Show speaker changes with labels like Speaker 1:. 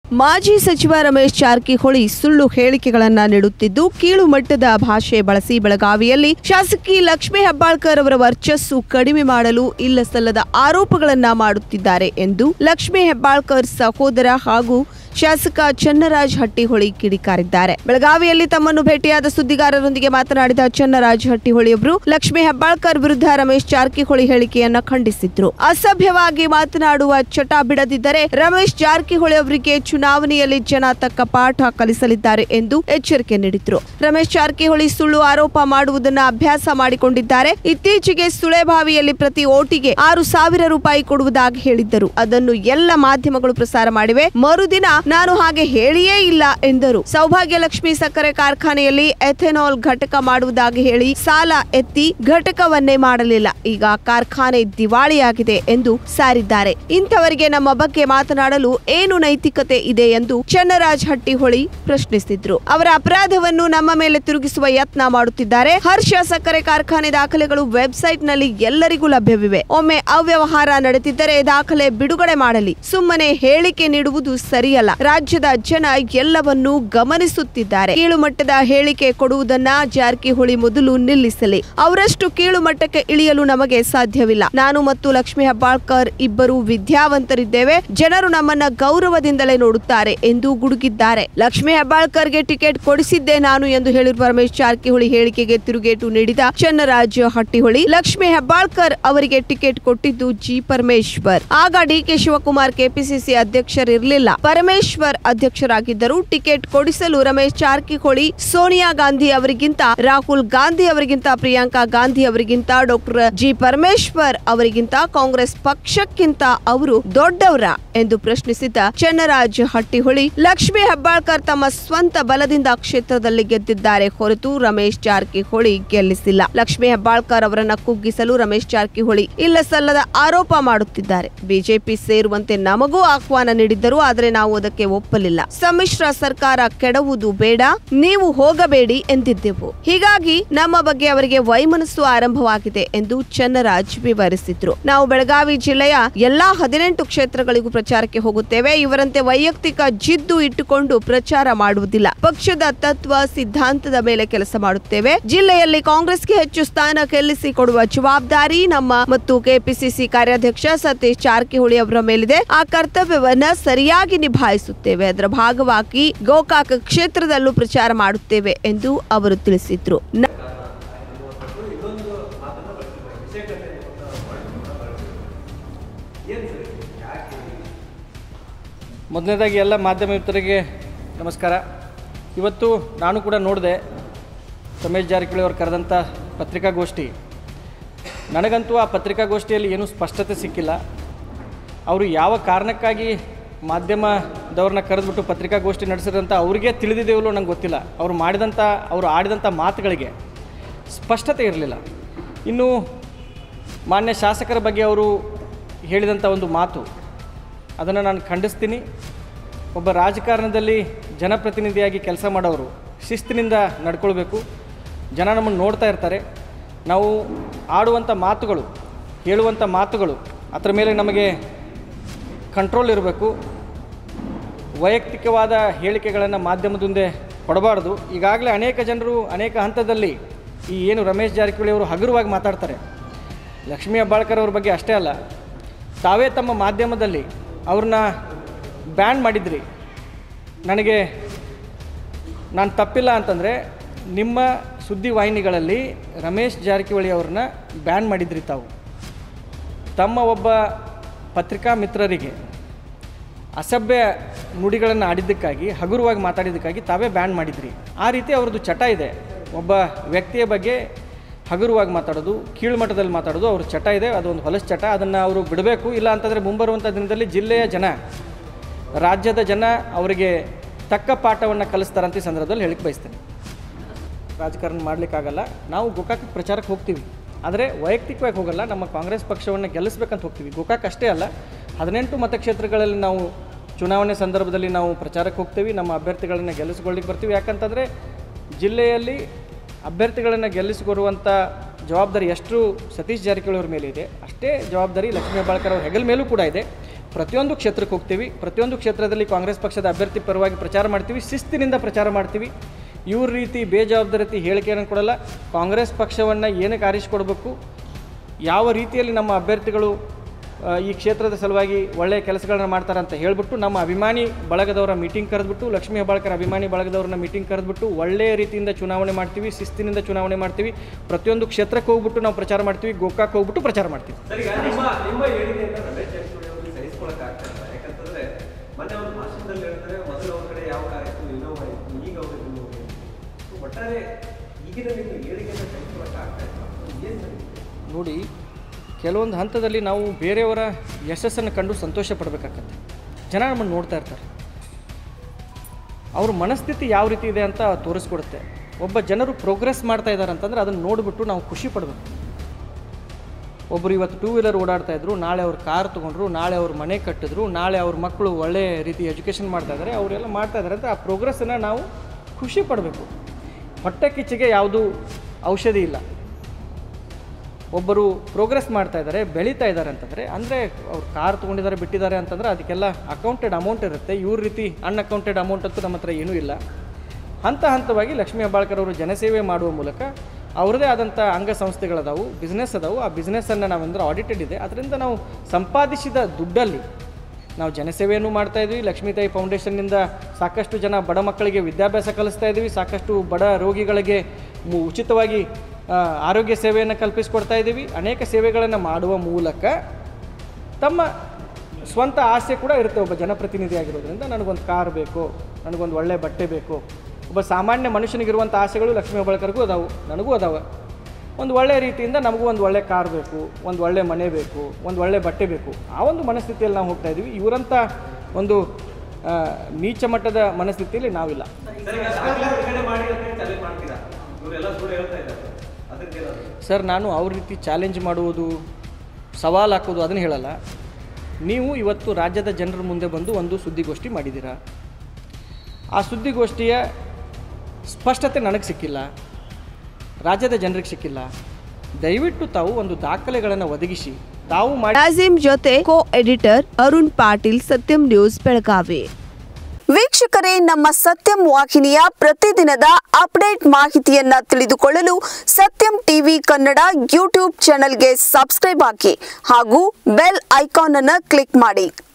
Speaker 1: ಮಾಜಿ ಸಚಿವ ರಮೇಶ್ ಜಾರಕಿಹೊಳಿ ಸುಳ್ಳು ಹೇಳಿಕೆಗಳನ್ನ ನೀಡುತ್ತಿದ್ದು ಕೀಳು ಮಟ್ಟದ ಭಾಷೆ ಬಳಸಿ ಬೆಳಗಾವಿಯಲ್ಲಿ ಶಾಸಕಿ ಲಕ್ಷ್ಮೀ ಹೆಬ್ಬಾಳ್ಕರ್ ಅವರ ವರ್ಚಸ್ಸು ಕಡಿಮೆ ಮಾಡಲು ಇಲ್ಲಸಲ್ಲದ ಆರೋಪಗಳನ್ನ ಮಾಡುತ್ತಿದ್ದಾರೆ ಎಂದು ಲಕ್ಷ್ಮೀ ಹೆಬ್ಬಾಳ್ಕರ್ ಸಹೋದರ ಹಾಗೂ ಶಾಸಕ ಚನ್ನರಾಜ್ ಹಟ್ಟಿಹೊಳಿ ಕಿಡಿಕಾರಿದ್ದಾರೆ ಬೆಳಗಾವಿಯಲ್ಲಿ ತಮ್ಮನ್ನು ಭೇಟಿಯಾದ ಸುದ್ದಿಗಾರರೊಂದಿಗೆ ಮಾತನಾಡಿದ ಚನ್ನರಾಜ್ ಹಟ್ಟಿಹೊಳಿ ಅವರು ಲಕ್ಷ್ಮೀ ಹೆಬ್ಬಾಳ್ಕರ್ ವಿರುದ್ಧ ರಮೇಶ್ ಜಾರಕಿಹೊಳಿ ಹೇಳಿಕೆಯನ್ನ ಖಂಡಿಸಿದ್ರು ಅಸಭ್ಯವಾಗಿ ಮಾತನಾಡುವ ಚಟ ಬಿಡದಿದ್ದರೆ ರಮೇಶ್ ಜಾರಕಿಹೊಳಿ ಅವರಿಗೆ ಚುನಾವಣೆಯಲ್ಲಿ ಜನ ತಕ್ಕ ಪಾಠ ಕಲಿಸಲಿದ್ದಾರೆ ಎಂದು ಎಚ್ಚರಿಕೆ ನೀಡಿದ್ರು ರಮೇಶ್ ಜಾರಕಿಹೊಳಿ ಸುಳ್ಳು ಆರೋಪ ಮಾಡುವುದನ್ನ ಅಭ್ಯಾಸ ಮಾಡಿಕೊಂಡಿದ್ದಾರೆ ಇತ್ತೀಚೆಗೆ ಸುಳೆಬಾವಿಯಲ್ಲಿ ಪ್ರತಿ ಓಟಿಗೆ ಆರು ಸಾವಿರ ರೂಪಾಯಿ ಕೊಡುವುದಾಗಿ ಹೇಳಿದ್ದರು ಅದನ್ನು ಎಲ್ಲ ಮಾಧ್ಯಮಗಳು ಪ್ರಸಾರ ಮಾಡಿವೆ ಮರುದಿನ ನಾನು ಹಾಗೆ ಹೇಳಿಯೇ ಇಲ್ಲ ಎಂದರು ಸೌಭಾಗ್ಯ ಲಕ್ಷ್ಮಿ ಸಕ್ಕರೆ ಕಾರ್ಖಾನೆಯಲ್ಲಿ ಎಥೆನಾಲ್ ಘಟಕ ಮಾಡುವುದಾಗಿ ಹೇಳಿ ಸಾಲ ಎತ್ತಿ ಘಟಕವನ್ನೇ ಮಾಡಲಿಲ್ಲ ಈಗ ಕಾರ್ಖಾನೆ ದಿವಾಳಿಯಾಗಿದೆ ಎಂದು ಸಾರಿದ್ದಾರೆ ಇಂಥವರಿಗೆ ನಮ್ಮ ಬಗ್ಗೆ ಮಾತನಾಡಲು ಏನು ನೈತಿಕತೆ ಇದೆ ಎಂದು ಚನ್ನರಾಜ್ ಹಟ್ಟಿಹೊಳಿ ಪ್ರಶ್ನಿಸಿದ್ರು ಅವರ ಅಪರಾಧವನ್ನು ನಮ್ಮ ಮೇಲೆ ತಿರುಗಿಸುವ ಯತ್ನ ಮಾಡುತ್ತಿದ್ದಾರೆ ಹರ್ಷ ಸಕ್ಕರೆ ಕಾರ್ಖಾನೆ ದಾಖಲೆಗಳು ವೆಬ್ಸೈಟ್ ನಲ್ಲಿ ಎಲ್ಲರಿಗೂ ಲಭ್ಯವಿವೆ ಒಮ್ಮೆ ಅವ್ಯವಹಾರ ನಡೆದಿದ್ದರೆ ದಾಖಲೆ ಬಿಡುಗಡೆ ಮಾಡಲಿ ಸುಮ್ಮನೆ ಹೇಳಿಕೆ ನೀಡುವುದು ಸರಿಯಲ್ಲ ರಾಜ್ಯದ ಜನ ಎಲ್ಲವನ್ನೂ ಗಮನಿಸುತ್ತಿದ್ದಾರೆ ಕೀಳು ಮಟ್ಟದ ಹೇಳಿಕೆ ಕೊಡುವುದನ್ನ ಜಾರಕಿಹೊಳಿ ಮೊದಲು ನಿಲ್ಲಿಸಲಿ ಅವರಷ್ಟು ಕೀಳು ಮಟ್ಟಕ್ಕೆ ಇಳಿಯಲು ನಮಗೆ ಸಾಧ್ಯವಿಲ್ಲ ನಾನು ಮತ್ತು ಲಕ್ಷ್ಮೀ ಹೆಬ್ಬಾಳ್ಕರ್ ಇಬ್ಬರು ವಿದ್ಯಾವಂತರಿದ್ದೇವೆ ಜನರು ನಮ್ಮನ್ನ ಗೌರವದಿಂದಲೇ ನೋಡುತ್ತಾರೆ ಎಂದು ಗುಡುಗಿದ್ದಾರೆ ಲಕ್ಷ್ಮೀ ಹೆಬ್ಬಾಳ್ಕರ್ಗೆ ಟಿಕೆಟ್ ಕೊಡಿಸಿದ್ದೆ ನಾನು ಎಂದು ಹೇಳಿರುವ ರಮೇಶ್ ಜಾರಕಿಹೊಳಿ ಹೇಳಿಕೆಗೆ ತಿರುಗೇಟು ನೀಡಿದ ಚನ್ನರಾಜ್ ಹಟ್ಟಿಹೊಳಿ ಲಕ್ಷ್ಮೀ ಹೆಬ್ಬಾಳ್ಕರ್ ಅವರಿಗೆ ಟಿಕೆಟ್ ಕೊಟ್ಟಿದ್ದು ಜಿ ಪರಮೇಶ್ವರ್ ಆಗ ಡಿಕೆ ಶಿವಕುಮಾರ್ ಕೆಪಿಸಿಸಿ ಅಧ್ಯಕ್ಷರಿರಲಿಲ್ಲ ಪರಮೇಶ್ವರ್ ಅಧ್ಯಕ್ಷರಾಗಿದ್ದರು ಟಿಕೆಟ್ ಕೊಡಿಸಲು ರಮೇಶ್ ಜಾರಕಿಹೊಳಿ ಸೋನಿಯಾ ಗಾಂಧಿ ಅವರಿಗಿಂತ ರಾಹುಲ್ ಗಾಂಧಿ ಅವರಿಗಿಂತ ಪ್ರಿಯಾಂಕಾ ಗಾಂಧಿ ಅವರಿಗಿಂತ ಡಾಕ್ಟರ್ ಜಿ ಪರಮೇಶ್ವರ್ ಅವರಿಗಿಂತ ಕಾಂಗ್ರೆಸ್ ಪಕ್ಷಕ್ಕಿಂತ ಅವರು ದೊಡ್ಡವರ ಎಂದು ಪ್ರಶ್ನಿಸಿದ ಚನ್ನರಾಜ್ ಹಟ್ಟಿಹೊಳಿ ಲಕ್ಷ್ಮೀ ಹೆಬ್ಬಾಳ್ಕರ್ ತಮ್ಮ ಸ್ವಂತ ಬಲದಿಂದ ಕ್ಷೇತ್ರದಲ್ಲಿ ಗೆದ್ದಿದ್ದಾರೆ ಹೊರತು ರಮೇಶ್ ಜಾರಕಿಹೊಳಿ ಗೆಲ್ಲಿಸಿಲ್ಲ ಲಕ್ಷ್ಮೀ ಹೆಬ್ಬಾಳ್ಕರ್ ಅವರನ್ನ ಕುಗ್ಗಿಸಲು ರಮೇಶ್ ಜಾರಕಿಹೊಳಿ ಇಲ್ಲ ಸಲ್ಲದ ಆರೋಪ ಮಾಡುತ್ತಿದ್ದಾರೆ ಬಿಜೆಪಿ ಸೇರುವಂತೆ ನಮಗೂ ಆಹ್ವಾನ ನೀಡಿದ್ದರು ಆದರೆ ನಾವು ಅದಕ್ಕೆ ಒಪ್ಪಲಿಲ್ಲ ಸಮ್ಮಿಶ್ರ ಸರ್ಕಾರ ಕೆಡವುದು ಬೇಡ ನೀವು ಹೋಗಬೇಡಿ ಎಂದಿದ್ದೆವು ಹೀಗಾಗಿ ನಮ್ಮ ಬಗ್ಗೆ ಅವರಿಗೆ ವೈಮನಸ್ಸು ಆರಂಭವಾಗಿದೆ ಎಂದು ಚನ್ನರಾಜ್ ವಿವರಿಸಿದ್ರು ನಾವು ಬೆಳಗಾವಿ ಜಿಲ್ಲೆಯ ಎಲ್ಲಾ ಹದಿನೆಂಟು ಕ್ಷೇತ್ರಗಳಿಗೂ ಪ್ರಚಾರಕ್ಕೆ ಹೋಗುತ್ತೇವೆ ಇವರಂತೆ ವೈಯಕ್ತಿಕ ಜಿದ್ದು ಇಟ್ಟುಕೊಂಡು ಪ್ರಚಾರ ಮಾಡುವುದಿಲ್ಲ ಪಕ್ಷದ ತತ್ವ ಸಿದ್ಧಾಂತದ ಮೇಲೆ ಕೆಲಸ ಮಾಡುತ್ತೇವೆ ಜಿಲ್ಲೆಯಲ್ಲಿ ಕಾಂಗ್ರೆಸ್ಗೆ ಹೆಚ್ಚು ಸ್ಥಾನ ಗೆಲ್ಲಿಸಿ ಕೊಡುವ ಜವಾಬ್ದಾರಿ ನಮ್ಮ ಮತ್ತು ಕೆಪಿಸಿಸಿ ಕಾರ್ಯಾಧ್ಯಕ್ಷ ಸತೀಶ್ ಜಾರಕಿಹೊಳಿ ಅವರ ಮೇಲಿದೆ ಆ ಕರ್ತವ್ಯವನ್ನ ಸರಿಯಾಗಿ ನಿಭಾಯಿಸುತ್ತೇವೆ ಅದರ ಭಾಗವಾಗಿ ಗೋಕಾಕ್ ಕ್ಷೇತ್ರದಲ್ಲೂ ಪ್ರಚಾರ ಮಾಡುತ್ತೇವೆ ಎಂದು ಅವರು ತಿಳಿಸಿದ್ರು ನ-
Speaker 2: ಮೊದಲನೇದಾಗಿ ಎಲ್ಲ ಮಾಧ್ಯಮ ಮಿತ್ರರಿಗೆ ನಮಸ್ಕಾರ ಇವತ್ತು ನಾನು ಕೂಡ ನೋಡಿದೆ ರಮೇಶ್ ಜಾರಕಿಹೊಳಿ ಅವರು ಕರೆದಂಥ ಪತ್ರಿಕಾಗೋಷ್ಠಿ ನನಗಂತೂ ಆ ಪತ್ರಿಕಾಗೋಷ್ಠಿಯಲ್ಲಿ ಏನೂ ಸ್ಪಷ್ಟತೆ ಸಿಕ್ಕಿಲ್ಲ ಅವರು ಯಾವ ಕಾರಣಕ್ಕಾಗಿ ಮಾಧ್ಯಮದವ್ರನ್ನ ಕರೆದ್ಬಿಟ್ಟು ಪತ್ರಿಕಾಗೋಷ್ಠಿ ನಡೆಸಿದಂಥ ಅವ್ರಿಗೆ ತಿಳಿದಿದೆಯಲ್ಲೋ ನಂಗೆ ಗೊತ್ತಿಲ್ಲ ಅವ್ರು ಮಾಡಿದಂಥ ಅವರು ಆಡಿದಂಥ ಮಾತುಗಳಿಗೆ ಸ್ಪಷ್ಟತೆ ಇರಲಿಲ್ಲ ಇನ್ನು ಮಾನ್ಯ ಶಾಸಕರ ಬಗ್ಗೆ ಅವರು ಹೇಳಿದಂಥ ಒಂದು ಮಾತು ಅದನ್ನು ನಾನು ಖಂಡಿಸ್ತೀನಿ ಒಬ್ಬ ರಾಜಕಾರಣದಲ್ಲಿ ಜನಪ್ರತಿನಿಧಿಯಾಗಿ ಕೆಲಸ ಮಾಡೋರು ಶಿಸ್ತಿನಿಂದ ನಡ್ಕೊಳ್ಬೇಕು ಜನ ನಮ್ಮನ್ನು ನೋಡ್ತಾ ಇರ್ತಾರೆ ನಾವು ಆಡುವಂಥ ಮಾತುಗಳು ಹೇಳುವಂಥ ಮಾತುಗಳು ಅದರ ಮೇಲೆ ನಮಗೆ ಕಂಟ್ರೋಲ್ ಇರಬೇಕು ವೈಯಕ್ತಿಕವಾದ ಹೇಳಿಕೆಗಳನ್ನು ಮಾಧ್ಯಮದ ಮುಂದೆ ಕೊಡಬಾರ್ದು ಈಗಾಗಲೇ ಅನೇಕ ಜನರು ಅನೇಕ ಹಂತದಲ್ಲಿ ಈ ಏನು ರಮೇಶ್ ಜಾರಕಿಹೊಳಿ ಅವರು ಹಗುರವಾಗಿ ಮಾತಾಡ್ತಾರೆ ಲಕ್ಷ್ಮೀ ಹೆಬ್ಬಾಳ್ಕರ್ ಅವ್ರ ಬಗ್ಗೆ ಅಷ್ಟೇ ಅಲ್ಲ ತಾವೇ ತಮ್ಮ ಮಾಧ್ಯಮದಲ್ಲಿ ಅವ್ರನ್ನ ಬ್ಯಾನ್ ಮಾಡಿದ್ರಿ ನನಗೆ ನಾನು ತಪ್ಪಿಲ್ಲ ಅಂತಂದರೆ ನಿಮ್ಮ ಸುದ್ದಿ ವಾಹಿನಿಗಳಲ್ಲಿ ರಮೇಶ್ ಜಾರಕಿಹೊಳಿ ಅವ್ರನ್ನ ಬ್ಯಾನ್ ಮಾಡಿದ್ರಿ ತಾವು ತಮ್ಮ ಒಬ್ಬ ಪತ್ರಿಕಾ ಮಿತ್ರರಿಗೆ ಅಸಭ್ಯ ನುಡಿಗಳನ್ನು ಆಡಿದ್ದಕ್ಕಾಗಿ ಹಗುರವಾಗಿ ಮಾತಾಡಿದ್ದಕ್ಕಾಗಿ ತಾವೇ ಬ್ಯಾನ್ ಮಾಡಿದ್ರಿ ಆ ರೀತಿ ಅವ್ರದ್ದು ಚಟ ಇದೆ ಒಬ್ಬ ವ್ಯಕ್ತಿಯ ಬಗ್ಗೆ ಹಗುರವಾಗಿ ಮಾತಾಡೋದು ಕೀಳುಮಟ್ಟದಲ್ಲಿ ಮಾತಾಡೋದು ಅವ್ರ ಚಟ ಇದೆ ಅದೊಂದು ಹೊಲಸು ಚಟ ಅದನ್ನು ಅವರು ಬಿಡಬೇಕು ಇಲ್ಲ ಅಂತಂದರೆ ಮುಂಬರುವಂಥ ದಿನದಲ್ಲಿ ಜಿಲ್ಲೆಯ ಜನ ರಾಜ್ಯದ ಜನ ಅವರಿಗೆ ತಕ್ಕ ಪಾಠವನ್ನು ಕಲಿಸ್ತಾರಂತ ಈ ಸಂದರ್ಭದಲ್ಲಿ ಹೇಳಿಕ್ಕೆ ಬಯಸ್ತೇನೆ ರಾಜಕಾರಣ ಮಾಡಲಿಕ್ಕಾಗಲ್ಲ ನಾವು ಗೋಕಾಕ್ ಪ್ರಚಾರಕ್ಕೆ ಹೋಗ್ತೀವಿ ಆದರೆ ವೈಯಕ್ತಿಕವಾಗಿ ಹೋಗಲ್ಲ ನಮ್ಮ ಕಾಂಗ್ರೆಸ್ ಪಕ್ಷವನ್ನು ಗೆಲ್ಲಿಸ್ಬೇಕಂತ ಹೋಗ್ತೀವಿ ಗೋಕಾಕ್ ಅಷ್ಟೇ ಅಲ್ಲ ಹದಿನೆಂಟು ಮತಕ್ಷೇತ್ರಗಳಲ್ಲಿ ನಾವು ಚುನಾವಣೆ ಸಂದರ್ಭದಲ್ಲಿ ನಾವು ಪ್ರಚಾರಕ್ಕೆ ಹೋಗ್ತೀವಿ ನಮ್ಮ ಅಭ್ಯರ್ಥಿಗಳನ್ನು ಗೆಲ್ಲಿಸ್ಕೊಳ್ಳಿಕ್ಕೆ ಬರ್ತೀವಿ ಯಾಕಂತಂದರೆ ಜಿಲ್ಲೆಯಲ್ಲಿ ಅಭ್ಯರ್ಥಿಗಳನ್ನು ಗೆಲ್ಲಿಸಿಕೊಡುವಂಥ ಜವಾಬ್ದಾರಿ ಎಷ್ಟು ಸತೀಶ್ ಜಾರಕಿಹೊಳಿ ಅವ್ರ ಮೇಲೆ ಇದೆ ಅಷ್ಟೇ ಜವಾಬ್ದಾರಿ ಲಕ್ಷ್ಮೀ ಹೆಬ್ಬಾಳ್ಕರ್ ಅವ್ರ ಹೆಗಲ ಮೇಲೂ ಕೂಡ ಇದೆ ಪ್ರತಿಯೊಂದು ಕ್ಷೇತ್ರಕ್ಕೆ ಹೋಗ್ತೀವಿ ಪ್ರತಿಯೊಂದು ಕ್ಷೇತ್ರದಲ್ಲಿ ಕಾಂಗ್ರೆಸ್ ಪಕ್ಷದ ಅಭ್ಯರ್ಥಿ ಪರವಾಗಿ ಪ್ರಚಾರ ಮಾಡ್ತೀವಿ ಶಿಸ್ತಿನಿಂದ ಪ್ರಚಾರ ಮಾಡ್ತೀವಿ ಇವ್ರ ರೀತಿ ಬೇಜವಾಬ್ದಾರಿ ಹೇಳಿಕೆಯನ್ನು ಕೊಡಲ್ಲ ಕಾಂಗ್ರೆಸ್ ಪಕ್ಷವನ್ನು ಏನಕ್ಕೆ ಆರಿಸಿಕೊಡ್ಬೇಕು ಯಾವ ರೀತಿಯಲ್ಲಿ ನಮ್ಮ ಅಭ್ಯರ್ಥಿಗಳು ಆ, ಈ ಕ್ಷೇತ್ರದ ಸಲುವಾಗಿ ಒಳ್ಳೆಯ ಕೆಲಸಗಳನ್ನ ಮಾಡ್ತಾರೆ ಅಂತ ಹೇಳ್ಬಿಟ್ಟು ನಮ್ಮ ಅಭಿಮಾನಿ ಬಳಗದವರ ಮೀಟಿಂಗ್ ಕರೆದ್ಬಿಟ್ಟು ಲಕ್ಷ್ಮೀ ಹೆಬ್ಬಾಳ್ಕರ್ ಅಭಿಮಾನಿ ಬಳಗದವ್ರನ್ನ ಮೀಟಿಂಗ್ ಕರೆದ್ಬಿಟ್ಟು ಒಳ್ಳೆಯ ರೀತಿಯಿಂದ ಚುನಾವಣೆ ಮಾಡ್ತೀವಿ ಶಿಸ್ತಿನಿಂದ ಚುನಾವಣೆ ಮಾಡ್ತೀವಿ ಪ್ರತಿಯೊಂದು ಕ್ಷೇತ್ರಕ್ಕೆ ಹೋಗ್ಬಿಟ್ಟು ನಾವು ಪ್ರಚಾರ ಮಾಡ್ತೀವಿ ಗೋಕಾಕ್ ಹೋಗ್ಬಿಟ್ಟು ಪ್ರಚಾರ ಮಾಡ್ತೀವಿ
Speaker 3: ಸರ್ ಈಗ ನಿಮ್ಮ ನಿಮ್ಮ ಹೇಳಿಕೆಯನ್ನ ರಮೇಶ್ ಜಾರಕಿಹೊಳಿ ಅವರಿಗೆ ಸಹಿಸ್ಕೊಳಕ್ ಆಗ್ತಾ ಇಲ್ಲ ಯಾಕಂತಂದ್ರೆ ಮೊನ್ನೆ ಒಂದು ಭಾಷಣದಲ್ಲಿ ಹೇಳ್ತಾರೆ ಮೊದಲು ಅವ್ರ ಕಡೆ ಯಾವ ಕಾರ್ ಇತ್ತು ಇನ್ನೋವಾ ಇತ್ತು ಈಗ ಅವ್ರ ಇನ್ನೋವಾ ಇತ್ತು So, ಒಟ್ಟಾರೆ ಈಗಿನ ನಿಮ್ಮ ಹೇಳಿಕೆಯನ್ನ ಸಹಿಸ್ಕೊಳಕ್ ಆಗ್ತಾ ಇಲ್ಲ ಏನ್ ಸರ್ ಇದು?
Speaker 2: ನೋಡಿ ಕೆಲವೊಂದು ಹಂತದಲ್ಲಿ ನಾವು ಬೇರೆಯವರ ಯಶಸ್ಸನ್ನು ಕಂಡು ಸಂತೋಷ ಪಡಬೇಕಾಗತ್ತೆ ಜನ ನಮ್ಮನ್ನು ನೋಡ್ತಾ ಇರ್ತಾರೆ ಅವ್ರ ಮನಸ್ಥಿತಿ ಯಾವ ರೀತಿ ಇದೆ ಅಂತ ತೋರಿಸ್ಕೊಡುತ್ತೆ ಒಬ್ಬ ಜನರು ಪ್ರೋಗ್ರೆಸ್ ಮಾಡ್ತಾ ಇದ್ದಾರೆ ಅಂತಂದ್ರೆ ಅದನ್ನು ನೋಡಿಬಿಟ್ಟು ನಾವು ಖುಷಿ ಪಡಬೇಕು ಒಬ್ಬರು ಇವತ್ತು ಟೂ ವೀಲರ್ ಓಡಾಡ್ತಾ ಇದ್ರು ನಾಳೆ ಅವ್ರು ಕಾರ್ ತೊಗೊಂಡ್ರು ನಾಳೆ ಅವ್ರ ಮನೆ ಕಟ್ಟಿದ್ರು ನಾಳೆ ಅವ್ರ ಮಕ್ಕಳು ಒಳ್ಳೆ ರೀತಿ ಎಜುಕೇಷನ್ ಮಾಡ್ತಾ ಇದ್ದಾರೆ ಅವರೆಲ್ಲ ಮಾಡ್ತಾ ಇದ್ದಾರೆ ಅಂತ ಆ ಪ್ರೋಗ್ರೆಸ್ಸನ್ನು ನಾವು ಖುಷಿ ಪಡಬೇಕು ಹೊಟ್ಟೆ ಕಿಚ್ಚಿಗೆ ಯಾವುದೂ ಔಷಧಿ ಇಲ್ಲ ಒಬ್ಬರು ಪ್ರೋಗ್ರೆಸ್ ಮಾಡ್ತಾ ಇದ್ದಾರೆ ಬೆಳೀತಾ ಇದ್ದಾರೆ ಅಂತಂದರೆ ಅಂದರೆ ಅವ್ರು ಕಾರ್ ತೊಗೊಂಡಿದ್ದಾರೆ ಬಿಟ್ಟಿದ್ದಾರೆ ಅಂತಂದರೆ ಅದಕ್ಕೆಲ್ಲ ಅಕೌಂಟೆಡ್ ಅಮೌಂಟ್ ಇರುತ್ತೆ ಇವ್ರ ರೀತಿ ಅನ್ಅಕೌಂಟೆಡ್ ಅಮೌಂಟ್ ಅಂತೂ ನಮ್ಮ ಹತ್ರ ಏನೂ ಇಲ್ಲ ಹಂತ ಹಂತವಾಗಿ ಲಕ್ಷ್ಮೀ ಹೆಬ್ಬಾಳ್ಕರ್ ಅವರು ಜನಸೇವೆ ಮಾಡುವ ಮೂಲಕ ಅವ್ರದ್ದೇ ಆದಂಥ ಅಂಗಸಂಸ್ಥೆಗಳದಾವು ಬಿಸ್ನೆಸ್ ಅದಾವು ಆ ಬಿಸ್ನೆಸ್ಸನ್ನು ನಾವೆಂದ್ರೆ ಆಡಿಟೆಡ್ ಇದೆ ಅದರಿಂದ ನಾವು ಸಂಪಾದಿಸಿದ ದುಡ್ಡಲ್ಲಿ ನಾವು ಜನಸೇವೆಯನ್ನು ಮಾಡ್ತಾ ಇದ್ವಿ ಲಕ್ಷ್ಮೀತಾಯಿ ಫೌಂಡೇಶನ್ನಿಂದ ಸಾಕಷ್ಟು ಜನ ಬಡ ಮಕ್ಕಳಿಗೆ ವಿದ್ಯಾಭ್ಯಾಸ ಕಲಿಸ್ತಾ ಇದ್ದೀವಿ ಸಾಕಷ್ಟು ಬಡ ರೋಗಿಗಳಿಗೆ ಮು- ಉಚಿತವಾಗಿ ಆ, ಆರೋಗ್ಯ ಸೇವೆಯನ್ನು ಕಲ್ಪಿಸಿಕೊಡ್ತಾ ಇದ್ದೀವಿ ಅನೇಕ ಸೇವೆಗಳನ್ನು ಮಾಡುವ ಮೂಲಕ ತಮ್ಮ ಸ್ವಂತ ಆಸೆ ಕೂಡ ಇರುತ್ತೆ ಒಬ್ಬ ಜನಪ್ರತಿನಿಧಿ ಆಗಿರೋದ್ರಿಂದ ನನಗೊಂದು ಕಾರ್ ಬೇಕು ನನಗೊಂದು ಒಳ್ಳೆ ಬಟ್ಟೆ ಬೇಕು ಒಬ್ಬ ಸಾಮಾನ್ಯ ಮನುಷ್ಯನಿಗಿರುವಂಥ ಆಸೆಗಳು ಲಕ್ಷ್ಮೀ ಹೆಬ್ಬಾಳ್ಕರ್ಗೂ ಅದಾವು ನನಗೂ ಅದಾವೆ ಒಂದು ಒಳ್ಳೆ ರೀತಿಯಿಂದ ನಮಗೂ ಒಂದು ಒಳ್ಳೆ ಕಾರ್ ಬೇಕು ಒಂದು ಒಳ್ಳೆ ಮನೆ ಬೇಕು ಒಂದು ಒಳ್ಳೆ ಬಟ್ಟೆ ಬೇಕು ಆ ಒಂದು ಮನಸ್ಥಿತಿಯಲ್ಲಿ ನಾವು ಹೋಗ್ತಾ ಇದ್ದೀವಿ ಇವರಂಥ ಒಂದು ಆ, ನೀಚ ಮಟ್ಟದ ಮನಸ್ಥಿತಿಯಲ್ಲಿ ನಾವಿಲ್ಲ
Speaker 3: ಸರ್ ಈಗ ದಾಖಲೆ ಬಿಡುಗಡೆ ಮಾಡಿ ಅಂತ ಹೇಳಿ ಚಾಲೆಂಜ್ ಮಾಡ್ತೀರಾ ಇವರೆಲ್ಲ ಸುಳ್ಳು ಹೇಳ್ತಾ ಇದ್ದಾರೆ ಅದಕ್ಕೇನಾದ್ರು
Speaker 2: ಸರ್ ನಾನು ಅವ್ರ ರೀತಿ ಚಾಲೆಂಜ್ ಮಾಡುವುದು ಸವಾಲು ಹಾಕೋದು ಅದನ್ನು ಹೇಳಲ್ಲ ನೀವು ಇವತ್ತು ರಾಜ್ಯದ ಜನರ ಮುಂದೆ ಬಂದು ಒಂದು ಸುದ್ದಿಗೋಷ್ಠಿ ಮಾಡಿದ್ದೀರಾ ಆ ಸುದ್ದಿಗೋಷ್ಠಿಯ ಸ್ಪಷ್ಟತೆ ನನಗೆ ಸಿಕ್ಕಿಲ್ಲ ರಾಜ್ಯದ ಜನರಿಗೆ ಸಿಕ್ಕಿಲ್ಲ ದಯವಿಟ್ಟು ತಾವು ಒಂದು ದಾಖಲೆಗಳನ್ನು ಒದಗಿಸಿ ತಾವು ಮಾಡಿ
Speaker 1: ನಾಜಿಮ್ ಜೊತೆ ಕೋ ಎಡಿಟರ್ ಅರುಣ್ ಪಾಟೀಲ್ ಸತ್ಯಂ ನ್ಯೂಸ್ ಬೆಳಗಾವಿ ವೀಕ್ಷಕರೇ ನಮ್ಮ ಸತ್ಯಂ ವಾಹಿನಿಯ ಪ್ರತಿದಿನದ ಅಪ್ಡೇಟ್ ಮಾಹಿತಿಯನ್ನ ತಿಳಿದುಕೊಳ್ಳಲು ಸತ್ಯಂ ಟಿವಿ ಕನ್ನಡ ಯೂಟ್ಯೂಬ್ ಚಾನೆಲ್ಗೆ ಸಬ್ಸ್ಕ್ರೈಬ್ ಹಾಕಿ ಹಾಗೂ ಬೆಲ್ ಐಕಾನ್ ಅನ್ನು ಕ್ಲಿಕ್ ಮಾಡಿ